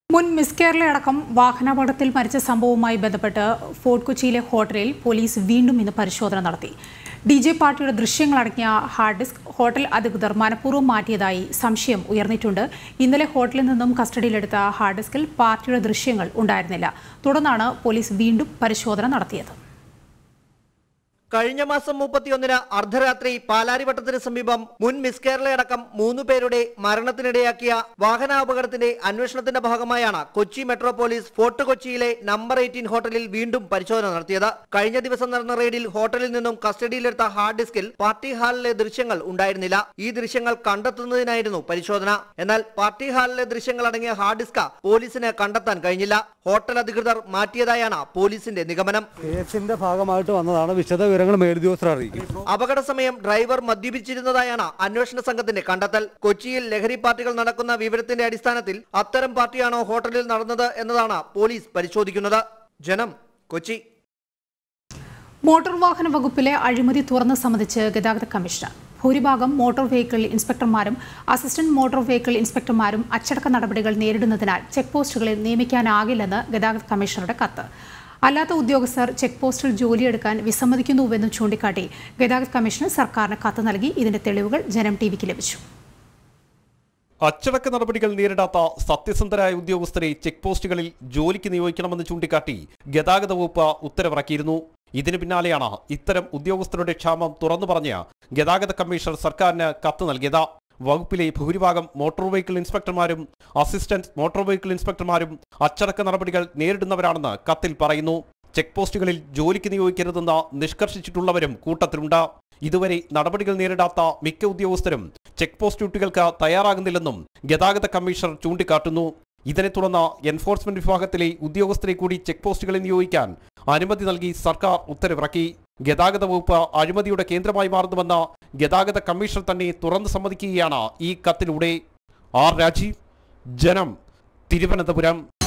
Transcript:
മുൻ മിസ് കേരളയടക്കം വാഹനാപകടത്തിൽ മരിച്ച സംഭവവുമായി ബന്ധപ്പെട്ട് ഫോർട്ട് കൊച്ചിയിലെ ഹോട്ടലിൽ പോലീസ് വീണ്ടും ഇന്ന് പരിശോധന നടത്തി ഡി ജെ പാർട്ടിയുടെ ദൃശ്യങ്ങളടങ്ങിയ ഹാർഡ് ഡിസ്ക് ഹോട്ടൽ അധികൃതർ മനഃപൂർവ്വം മാറ്റിയതായി സംശയം ഉയർന്നിട്ടുണ്ട് ഇന്നലെ ഹോട്ടലിൽ നിന്നും കസ്റ്റഡിയിലെടുത്ത ഹാർഡ് ഡിസ്കിൽ പാർട്ടിയുടെ ദൃശ്യങ്ങൾ ഉണ്ടായിരുന്നില്ല തുടർന്നാണ് പോലീസ് വീണ്ടും പരിശോധന നടത്തിയത് കഴിഞ്ഞ മാസം മുപ്പത്തിയൊന്നിന് അർദ്ധരാത്രി പാലാരിവട്ടത്തിന് സമീപം മുൻ മിസ് കേരളയടക്കം മൂന്നു പേരുടെ മരണത്തിനിടയാക്കിയ വാഹനാപകടത്തിന്റെ അന്വേഷണത്തിന്റെ ഭാഗമായാണ് കൊച്ചി മെട്രോ പോലീസ് ഫോർട്ട് കൊച്ചിയിലെ നമ്പർ എയ്റ്റീൻ ഹോട്ടലിൽ വീണ്ടും പരിശോധന നടത്തിയത് കഴിഞ്ഞ ദിവസം നടന്ന റെയ്ഡിൽ ഹോട്ടലിൽ നിന്നും കസ്റ്റഡിയിലെടുത്ത ഹാർഡ് ഡിസ്കിൽ പാർട്ടി ഹാളിലെ ദൃശ്യങ്ങൾ ഉണ്ടായിരുന്നില്ല ഈ ദൃശ്യങ്ങൾ കണ്ടെത്തുന്നതിനായിരുന്നു പരിശോധന എന്നാൽ പാർട്ടി ഹാളിലെ ദൃശ്യങ്ങൾ അടങ്ങിയ ഹാർഡ് ഡിസ്ക് പോലീസിന് കണ്ടെത്താൻ കഴിഞ്ഞില്ല ഹോട്ടൽ അധികൃതർ മാറ്റിയതായാണ് പോലീസിന്റെ നിഗമനം കേസിന്റെ ഭാഗമായിട്ട് വന്നതാണ് വിശദ വിവരങ്ങൾ മേലുദ്യോഗസ്ഥർ അറിയിക്കും അപകട സമയം ഡ്രൈവർ മദ്യപിച്ചിരുന്നതായാണ് അന്വേഷണ സംഘത്തിന്റെ കണ്ടെത്തൽ കൊച്ചിയിൽ ലഹരി പാർട്ടികൾ നടക്കുന്ന വിവരത്തിന്റെ അടിസ്ഥാനത്തിൽ അത്തരം പാർട്ടിയാണോ ഹോട്ടലിൽ നടന്നത് എന്നതാണ് പോലീസ് പരിശോധിക്കുന്നത് ജനം കൊച്ചി മോട്ടോർ വാഹന വകുപ്പിലെ അഴിമതി തുറന്ന് സംബന്ധിച്ച് ഗതാഗത കമ്മീഷണർ ഭൂരിഭാഗം മോട്ടോർ വെഹിക്കിൾ ഇൻസ്പെക്ടർമാരും അസിസ്റ്റന്റ് മോട്ടോർ വെഹിക്കിൾ ഇൻസ്പെക്ടർമാരും അച്ചടക്ക നടപടികൾ നേരിടുന്നതിനാൽ ചെക്ക് പോസ്റ്റുകളിൽ നിയമിക്കാനാകില്ലെന്ന് ഗതാഗത കമ്മീഷണറുടെ കത്ത് അല്ലാത്ത ഉദ്യോഗസ്ഥർ ചെക്ക് പോസ്റ്റിൽ ജോലിയെടുക്കാൻ വിസമ്മതിക്കുന്നുവെന്നും ചൂണ്ടിക്കാട്ടി ഗതാഗത കമ്മീഷണർ സർക്കാരിന് കത്ത് നൽകി ഇതിന്റെ തെളിവുകൾ ജനം ടി വിക്ക് ലഭിച്ചു അച്ചടക്ക നടപടികൾ നേരിടാത്ത സത്യസന്ധരായ ഉദ്യോഗസ്ഥരെ ചെക്ക് പോസ്റ്റുകളിൽ ജോലിക്ക് നിയോഗിക്കണമെന്ന് ചൂണ്ടിക്കാട്ടി ഗതാഗത വകുപ്പ് ഉത്തരവിറക്കിയിരുന്നു ഇതിനു പിന്നാലെയാണ് ഇത്തരം ഉദ്യോഗസ്ഥരുടെ ക്ഷാമം തുറന്നു പറഞ്ഞ് ഗതാഗത കമ്മീഷണർ സർക്കാരിന് കത്ത് നൽകിയത് വകുപ്പിലെ ഭൂരിഭാഗം മോട്ടോർ വെഹിക്കിൾ ഇൻസ്പെക്ടർമാരും അസിസ്റ്റന്റ് മോട്ടോർ വെഹിക്കിൾ ഇൻസ്പെക്ടർമാരും അച്ചടക്ക നടപടികൾ നേരിടുന്നവരാണെന്ന് കത്തിൽ പറയുന്നു ചെക്ക് പോസ്റ്റുകളിൽ ജോലിക്ക് നിയോഗിക്കരുതെന്ന് നിഷ്കർഷിച്ചിട്ടുള്ളവരും കൂട്ടത്തിലുണ്ട് ഇതുവരെ നടപടികൾ നേരിടാത്ത മിക്ക ഉദ്യോഗസ്ഥരും ചെക്ക് പോസ്റ്റ് ഡ്യൂട്ടികൾക്ക് തയ്യാറാകുന്നില്ലെന്നും ഗതാഗത കമ്മീഷണർ ചൂണ്ടിക്കാട്ടുന്നു ഇതിനെ തുടർന്ന് എൻഫോഴ്സ്മെന്റ് വിഭാഗത്തിലെ ഉദ്യോഗസ്ഥരെ കൂടി ചെക്ക് പോസ്റ്റുകളിൽ നിയോഗിക്കാൻ അനുമതി നൽകി സർക്കാർ ഉത്തരവിറക്കി ഗതാഗത വകുപ്പ് അഴിമതിയുടെ കേന്ദ്രമായി മാറുന്നുവെന്ന് ഗതാഗത കമ്മീഷണർ തന്നെ തുറന്നു സമ്മതിക്കുകയാണ് ഈ കത്തിലൂടെ ആർ രാജീവ് ജനം തിരുവനന്തപുരം